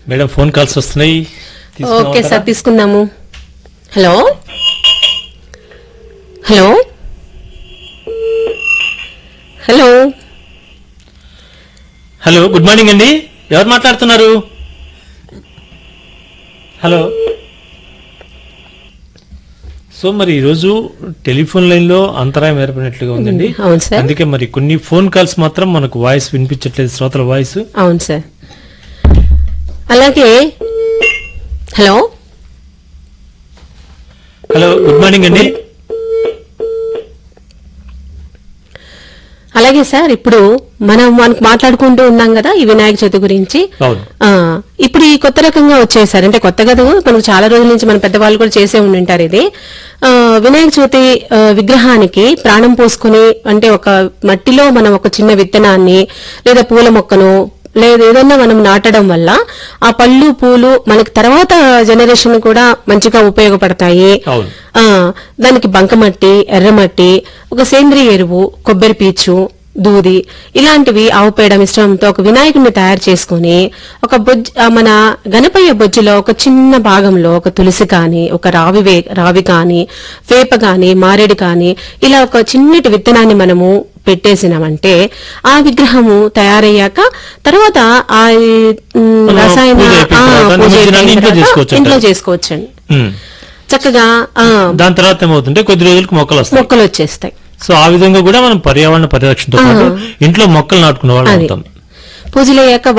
Madam phone calls వస్తున్నాయి okay sir తీసుకుందాము hello hello hello hello good morning అండి ఎవరు మాట్లాడుతున్నారు హలో సో మరి ఈరోజు టెలిఫోన్ లైన్ లో అంతరాయం ఏర్పడినట్లుగా ఉందండి అవును సార్ అందుకే మరి కొన్ని ఫోన్ కాల్స్ మాత్రం మనకు వాయిస్ వినిపించట్లేదు శ్రోతల వాయిస్ అవును సార్ అలాగే హలో హలో గుడ్ మార్నింగ్ అండి అలాగే సార్ ఇప్పుడు మనం మనకు మాట్లాడుకుంటూ ఉన్నాం కదా ఈ వినాయక చవితి గురించి అవును ఆ ఇప్పుడు ఈ కొత్త రకంగా వచ్చేసారు అంటే కొత్త కదా మనకు చాలా రోజుల నుంచి మన పెద్దవాళ్ళు కూడా చేసే ఉండింటారు ఇది ఆ, వినాయక చవితి ఆ, విగ్రహానికి ప్రాణం పోసుకుని అంటే ఒక మట్టిలో మనం ఒక చిన్న విత్తనాన్ని లేదా పూల మొక్కను లేదా ఏదన్నా మనం నాటడం వల్ల ఆ పళ్ళు పూలు మనకి తర్వాత జనరేషన్ కూడా మంచిగా ఉపయోగపడతాయి అవును ఆ దానికి బంకమట్టి ఎర్రమట్టి ఒక సేంద్రియ ఎరువు కొబ్బరి పీచు దూది ఇలాంటివి ఆవు పేడ మిశ్రమంతో ఒక వినాయకుడిని తయారు చేసుకుని ఒక బొజ్జు ఆ మన గణపయ్య బొజ్జులో ఒక చిన్న భాగంలో ఒక తులసి కాని ఒక రావి వే రావి కాని వేప కాని మారేడు కాని ఇలా ఒక చిన్నటి విత్తనాన్ని మనము పెట్టేసినామంటే ఆ విగ్రహము తయారయ్యాక తర్వాత ఆ ఉమ్, మనం రసాయన పూజ అయిపోయిన ఆ, తర్వాత పూజ నిమజ్జనాన్ని అయిపోయిన ఇంట్లో తర్వాత చేసుకోవచ్చు ఇంట్లో అంటారు. చేసుకోవచ్చండి ఉమ్. చక్కగా ఆ దాని తర్వాత ఏమవుతుంటే కొద్ది రోజులకు మొక్కలు వస్తాయి మొక్కలు వచ్చేస్తాయి సో ఆ విధంగా కూడా మనం పర్యావరణ పరిరక్షణతో పాటు ఇంట్లో మొక్కలు నాటుకునే వాళ్ళు అది. అవుతాం పూజలయ్యాక